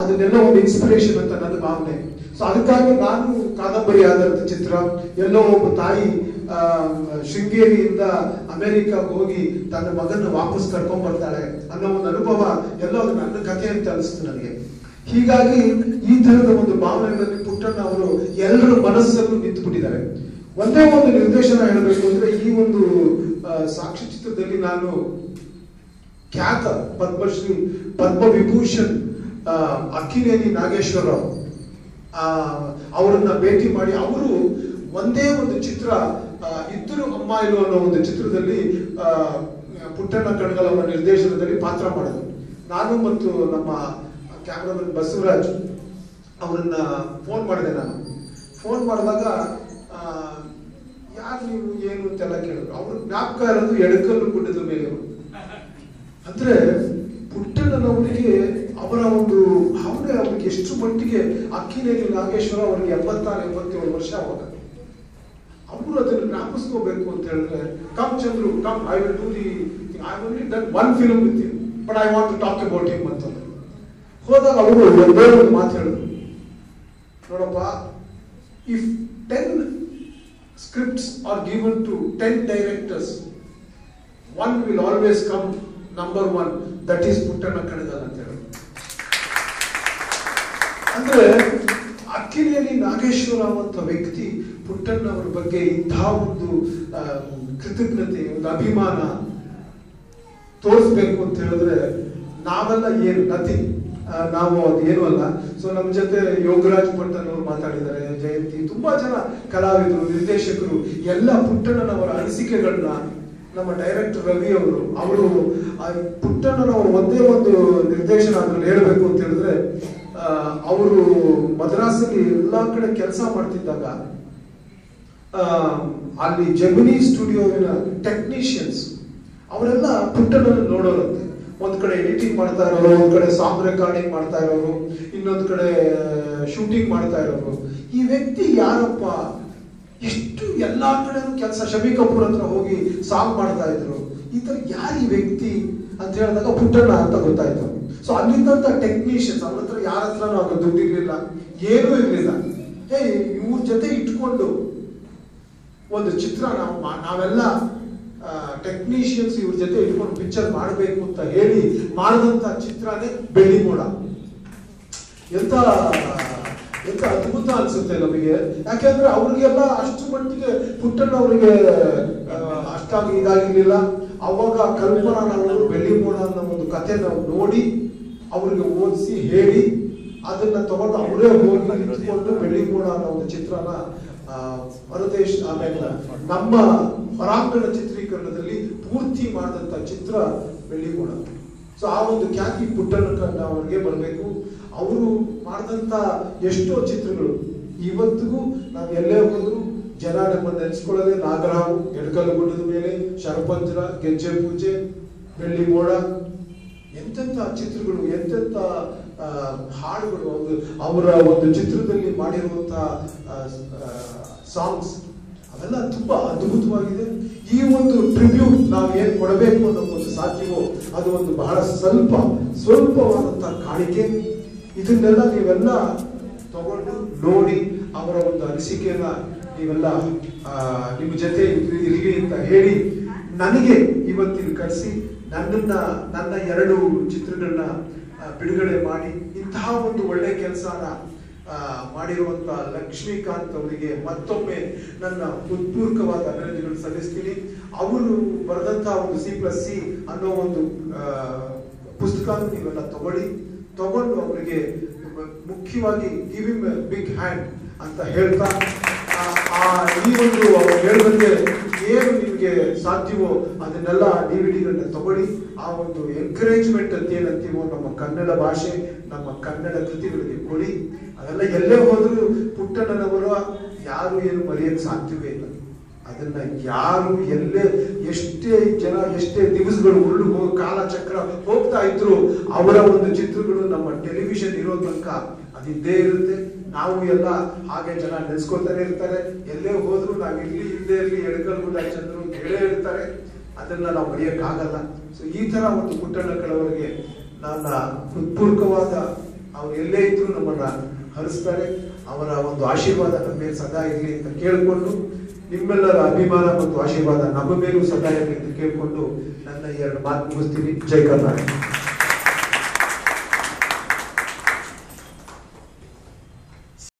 ಅದನ್ನೆಲ್ಲ ಒಂದು ಇನ್ಸ್ಪಿರೇಷನ್ ಅಂತ ನನ್ನ ಭಾವನೆ ಸೊ ಅದಕ್ಕಾಗಿ ನಾನು ಕಾದಂಬರಿ ಆಧಾರಿತ ಚಿತ್ರ ಎಲ್ಲೋ ಒಬ್ಬ ತಾಯಿ ಆ, ಶೃಂಗೇರಿಯಿಂದ ಅಮೆರಿಕಾಗ್ ಹೋಗಿ ತನ್ನ ಮಗನ ವಾಪಸ್ ಕರ್ಕೊಂಡ್ ಬರ್ತಾಳೆ ಅನ್ನೋ ಒಂದು ಅನುಭವ ಎಲ್ಲೋ ಅದು ನನ್ನ ಕಥೆ ಅಂತ ಅನಿಸ್ತು ನನಗೆ ಹೀಗಾಗಿ ಈ ತರದ ಒಂದು ಭಾವನೆಗಳಲ್ಲಿ ಪುಟ್ಟಣ್ಣ ಅವರು ಎಲ್ಲರ ಮನಸ್ಸಲ್ಲೂ ನಿಂತು ಬಿಟ್ಟಿದ್ದಾರೆ ಒಂದೇ ಒಂದು ನಿರ್ದೇಶನ ಹೇಳಬೇಕು ಅಂದ್ರೆ ಈ ಒಂದು ಆ, ಸಾಕ್ಷ್ಯ ಚಿತ್ರದಲ್ಲಿ ನಾನು ಖ್ಯಾತ ಪದ್ಮಶ್ರೀ ಪದ್ಮವಿಭೂಷಣ್ ಆ, ಅಕ್ಕಿನೇನಿ ನಾಗೇಶ್ವರರಾವ್ ಆ, ಅವರನ್ನ ಭೇಟಿ ಮಾಡಿ ಅವರು ಒಂದೇ ಒಂದು ಚಿತ್ರ ಆ, ಇದ್ದರು ಅಮ್ಮ ಇಲ್ಲೋ ಅನ್ನೋ ಒಂದು ಚಿತ್ರದಲ್ಲಿ ಆ, ಪುಟ್ಟಣ್ಣ ಕಣಗಲ್ ಅವರ ನಿರ್ದೇಶನದಲ್ಲಿ ಪಾತ್ರ ಮಾಡಿದ್ರು ನಾನು ಮತ್ತು ನಮ್ಮ ಕ್ಯಾಮ್ರಾಮನ್ ಬಸವರಾಜ್ ಅವರನ್ನ ಫೋನ್ ಮಾಡಿದೆ ನಾನು ಫೋನ್ ಮಾಡಿದಾಗ ಯಾರು ನೀವು ಏನು ಅಂತೆಲ್ಲ ಕೇಳಿದ್ರು ಅವ್ರ ಜ್ಞಾಪಕ ಇರೋದು ಎಡಕಲ್ಲು ಗುಡ್ಡದ ಮೇಲೆ ಅವರು. ಅಂದ್ರೆ ಪುಟ್ಟಣ್ಣನವರಿಗೆ ಅವರ ಒಂದು ಅವರೇ ಅವ್ರಿಗೆ ಎಷ್ಟು ಮಟ್ಟಿಗೆ ಅಕ್ಕಿನೇಲಿ ನಾಗೇಶ್ವರ ಅವರಿಗೆ ಎಂಬತ್ತಾರು ಎಂಬತ್ತೇಳು ವರ್ಷ ಅವಾಗ ಅವರು ಅದನ್ನು ಜ್ಞಾಪಿಸ್ಕೋಬೇಕು ಅಂತ ಹೇಳಿದ್ರೆ come Chandru come I will do the I only done one film with you but I want to talk about him ಅಂತಂದ್ರು ಹೋದಾಗ ಅವರು ಒಂದೇ ಒಂದು ಮಾತು ಹೇಳಿದ್ರು ನೋಡಪ್ಪ if ten scripts are given to ten directors one will always come number one that is Puttanna Kanagal ಅಂತ ಹೇಳಿ ಅಂದ್ರೆ ಅಕ್ಕಿಲಿಯಲ್ಲಿ ನಾಗೇಶ್ವರರಾವ್ ಅಂತ ವ್ಯಕ್ತಿ ಪುಟ್ಟಣ್ಣವರ ಬಗ್ಗೆ ಇಂತಹ ಒಂದು ಆ, ಕೃತಜ್ಞತೆ ಒಂದು ಅಭಿಮಾನ ತೋರಿಸ್ಬೇಕು ಅಂತ ಹೇಳಿದ್ರೆ ನಾವೆಲ್ಲ ಏನು ನಥಿಂಗ್ ನಾವು ಅದು ಏನು ಅಲ್ಲ ಸೊ ನಮ್ಮ ಜೊತೆ ಯೋಗರಾಜ್ ಪಟ್ಟಣ್ ಅವರು ಮಾತಾಡಿದ್ದಾರೆ ಜಯಂತಿ ತುಂಬಾ ಜನ ಕಲಾವಿದರು ನಿರ್ದೇಶಕರು ಎಲ್ಲ ಪುಟ್ಟಣ್ಣನವರ ಅನಿಸಿಕೆಗಳನ್ನ ನಮ್ಮ ಡೈರೆಕ್ಟರ್ ರವಿ ಅವರು ಅವರು ಆ ಪುಟ್ಟಣ್ಣನವರು ಒಂದೇ ಒಂದು ನಿರ್ದೇಶನ ಅದ್ರಲ್ಲಿ ಹೇಳಬೇಕು ಅಂತ ಹೇಳಿದ್ರೆ ಅವರು ಮದ್ರಾಸಲ್ಲಿ ಎಲ್ಲಾ ಕಡೆ ಕೆಲಸ ಮಾಡ್ತಿದ್ದಾಗ ಆ, ಅಲ್ಲಿ ಜಮಿನಿ ಸ್ಟುಡಿಯೋವಿನ ಟೆಕ್ನಿಷಿಯನ್ಸ್ ಅವರೆಲ್ಲ ಪುಟ್ಟಣ್ಣನ ನೋಡೋರಂತೆ ಒಂದ್ ಕಡೆ ಎಡಿಟಿಂಗ್ ಮಾಡ್ತಾ ಇರೋರು ಒಂದ್ ಕಡೆ ಸಾಂಗ್ ರೆಕಾರ್ಡಿಂಗ್ ಮಾಡ್ತಾ ಇರೋರು ಇನ್ನೊಂದ್ ಕಡೆ ಶೂಟಿಂಗ್ ಮಾಡ್ತಾ ಇರೋರು ಈ ವ್ಯಕ್ತಿ ಯಾರಪ್ಪ ಎಷ್ಟು ಎಲ್ಲಾ ಕಡೆನೂ ಕೆಲಸ ಶಮಿ ಕಪೂರ್ ಹತ್ರ ಹೋಗಿ ಸಾಂಗ್ ಮಾಡ್ತಾ ಇದ್ರು ಈ ತರ ಯಾರು ಈ ವ್ಯಕ್ತಿ ಅಂತ ಹೇಳಿದಾಗ ಪುಟ್ಟಣ್ಣ ಅಂತ ಗೊತ್ತಾಯ್ತು ಸೊ ಅಲ್ಲಿದ್ದಂತ ಟೆಕ್ನಿಷಿಯನ್ಸ್ ಅವ್ರ ಹತ್ರ ಯಾರ ಹತ್ರ ಅವ್ರ ದುಡ್ಡು ಇರ್ಲಿಲ್ಲ ಏನೂ ಇರ್ಲಿಲ್ಲ ಹೇ ಇವ್ರ ಜೊತೆ ಇಟ್ಕೊಂಡು ಒಂದು ಚಿತ್ರ ನಾವು ಮಾ- ನಾವೆಲ್ಲ ಟೆಕ್ನಿಷಿಯನ್ಸ್ ಇವ್ರ ಜೊತೆ ಇಟ್ಕೊಂಡು ಪಿಕ್ಚರ್ ಮಾಡಬೇಕು ಅಂತ ಹೇಳಿ ಮಾಡಿದಂತ ಚಿತ್ರನೇ ಬೆಳ್ಳಿ ಮೋಡ ಎಂತ ಎಂತ ಅದ್ಭುತ ಅನ್ಸುತ್ತೆ ನಮಗೆ ಯಾಕೆಂದ್ರೆ ಅವ್ರಿಗೆಲ್ಲ ಅಷ್ಟು ಮಟ್ಟಿಗೆ ಪುಟ್ಟಣ್ಣ ಅವರಿಗೆ ಅಷ್ಟಾಗಿ ಇದಾಗಿರ್ಲಿಲ್ಲ ಅವಾಗ ಕಲ್ಪನಾ ನಾವು ಬೆಳ್ಳಿ ಮೋಡ ಅನ್ನೋ ಒಂದು ಕತೆ ನಾವು ನೋಡಿ ಅವ್ರಿಗೆ ಓದಿಸಿ ಹೇಳಿ ಅದನ್ನ ತಗೊಂಡು ಅವರೇ ಹೋಗಿ ನಿಂತ್ಕೊಂಡು ಬೆಳ್ಳಿ ಮೋಡ ಅನ್ನೋ ಒಂದು ಚಿತ್ರನ ಆ, ಹೊರದೇಶ ಆಮೇಲೆ ನಮ್ಮ ಹೊರಾಂಗಣ ಚಿತ್ರೀಕರಣದಲ್ಲಿ ಪೂರ್ತಿ ಮಾಡಿದಂತ ಚಿತ್ರ ಬೆಳ್ಳಿ ಮೋಡ ಸೊ ಆ ಒಂದು ಖ್ಯಾತಿ ಪುಟ್ಟಣ್ಣ ಅವ್ರಿಗೆ ಬರಬೇಕು ಅವರು ಮಾಡಿದಂತ ಎಷ್ಟೋ ಚಿತ್ರಗಳು ಇವತ್ತಿಗೂ ನಾವು ಎಲ್ಲೇ ಹೋದ್ರು ಜನ ನಮ್ಮನ್ನ ನೆನೆಸ್ಕೊಳ್ಳೋದೇ ನಾಗರಾವು ಎಡಕಲ್ಲು ಗುಡ್ಡದ ಮೇಲೆ ಶರಪಂಜರ ಗೆಜ್ಜೆ ಪೂಜೆ ಬೆಳ್ಳಿ ಮೋಡ ಎಂತೆಂತ ಚಿತ್ರಗಳು ಎಂತೆಂತ ಆ, ಹಾಡುಗಳು ಒಂದು ಅವರ ಒಂದು ಚಿತ್ರದಲ್ಲಿ ಮಾಡಿರುವಂತ ಸಾಂಗ್ಸ್ ಅವೆಲ್ಲ ತುಂಬಾ ಅದ್ಭುತವಾಗಿದೆ ಈ ಒಂದು ಟ್ರಿಬ್ಯೂಟ್ ನಾವು ಏನ್ ಕೊಡಬೇಕು ಅನ್ನೋ ಒಂದು ಸಾಧ್ಯವೋ ಅದು ಒಂದು ಬಹಳ ಸ್ವಲ್ಪ ಸ್ವಲ್ಪವಾದಂತ ಕಾಣಿಕೆ ಇದನ್ನೆಲ್ಲ ನೀವೆಲ್ಲ ತಗೊಂಡು ನೋಡಿ ಅವರ ಒಂದು ಅನಿಸಿಕೆಯನ್ನ ನೀವೆಲ್ಲ ಆ, ನಿಮ್ಮ ಜೊತೆ ಇರ್ಲಿ- ಇರ್ಲಿ ಅಂತ ಹೇಳಿ ನನಗೆ ಇವತ್ತಿನ ಕರೆಸಿ ನನ್ನನ್ನ ನನ್ನ ಎರಡು ಚಿತ್ರಗಳನ್ನ ಆ, ಬಿಡುಗಡೆ ಮಾಡಿ ಇಂತಹ ಒಂದು ಒಳ್ಳೆ ಕೆಲಸನ ಮಾಡಿರುವಂತ ಲಕ್ಷ್ಮೀಕಾಂತ್ ಅವರಿಗೆ ಮತ್ತೊಮ್ಮೆ ನನ್ನ ಹೃತ್ಪೂರ್ವಕವಾದ ಅಭಿನಂದನೆಗಳು ಸಲ್ಲಿಸ್ತೀನಿ ಅವರು ಬರೆದಂತಹ ಒಂದು ಸಿ ಪ್ಲಸ್ ಸಿ ಅನ್ನೋ ಒಂದು ಆ, ಪುಸ್ತಕ ನೀವೆಲ್ಲ ತಗೊಳ್ಳಿ ತಗೊಂಡು ಅವರಿಗೆ ಮುಖ್ಯವಾಗಿ ಗಿವ್ ಇಮ್ ಬಿಗ್ ಹ್ಯಾಂಡ್ ಅಂತ ಹೇಳ್ತಾ ಆ, ಆ ಈ ಒಂದು ಅವ್ರು ಹೇಳ್ದಂಗೆ ಏನು ನಿಮ್ಗೆ ಸಾಧ್ಯವೋ ಅದನ್ನೆಲ್ಲ ಡಿ ವಿ ಡಿಗಳನ್ನ ತಗೊಳ್ಳಿ ಆ ಒಂದು ಎನ್ಕರೇಜ್ಮೆಂಟ್ ಅಂತ ಏನಂತೀವೋ ನಮ್ಮ ಕನ್ನಡ ಭಾಷೆ ನಮ್ಮ ಕನ್ನಡ ಕೃತಿಗಳಿಗೆ ಕೊಡಿ ಅದೆಲ್ಲ ಎಲ್ಲೇ ಹೋದ್ರು ಪುಟ್ಟಣ್ಣನವರ ಯಾರು ಏನು ಮರೆಯಕ್ಕೆ ಸಾಧ್ಯವೇ ಇಲ್ಲ ಅದನ್ನ ಯಾರು ಎಲ್ಲೇ ಎಷ್ಟೇ ಜನ ಎಷ್ಟೇ ದಿವಸಗಳು ಉರುಳು ಹೋಗಿ ಕಾಲಚಕ್ರ ಹೋಗ್ತಾ ಇದ್ರು ಅವರ ಒಂದು ಚಿತ್ರಗಳು ನಮ್ಮ ಟೆಲಿವಿಷನ್ ಇರೋ ತನಕ ಅದಿದ್ದೇ ಇರುತ್ತೆ ನಾವು ಎಲ್ಲ ಹಾಗೆ ಜನ ನೆನೆಸ್ಕೊತಾನೆ ಇರ್ತಾರೆ ಎಲ್ಲೇ ಹೋದ್ರು ನಾವು ಇಲ್ಲಿ ಇಲ್ಲದೆ ಇರಲಿ ಎಡಕಲ್ ಗುಡ್ಡ ಚಂದ್ರು ಅಂತ ಹೇಳೇ ಇರ್ತಾರೆ ಅದನ್ನ ನಾವು ಮರೆಯಕ್ಕಾಗಲ್ಲ ಸೊ ಈ ತರ ಒಂದು ಪುಟ್ಟಣ್ಣ ಕಳವರಿಗೆ ನನ್ನ ಹೃತ್ಪೂರ್ವಕವಾದ ಅವ್ರು ಎಲ್ಲೇ ಇದ್ರು ನಮ್ಮನ್ನ ಹರಿಸ್ತಾರೆ ಅವರ ಒಂದು ಆಶೀರ್ವಾದ ನಮ್ಮ ಮೇಲೆ ಸದಾ ಇರಲಿ ಅಂತ ಕೇಳಿಕೊಂಡು ನಿಮ್ಮೆಲ್ಲರ ಅಭಿಮಾನ ಮತ್ತು ಆಶೀರ್ವಾದ ನಮ್ಮ ಮೇಲೂ ಸದಾ ಇರಲಿ ಅಂತ ಕೇಳಿಕೊಂಡು ನನ್ನ ಈ ಎರಡು ಮಾತು ಮುಗಿಸ್ತೀನಿ ಜೈ ಕರ್ನಾಟಕ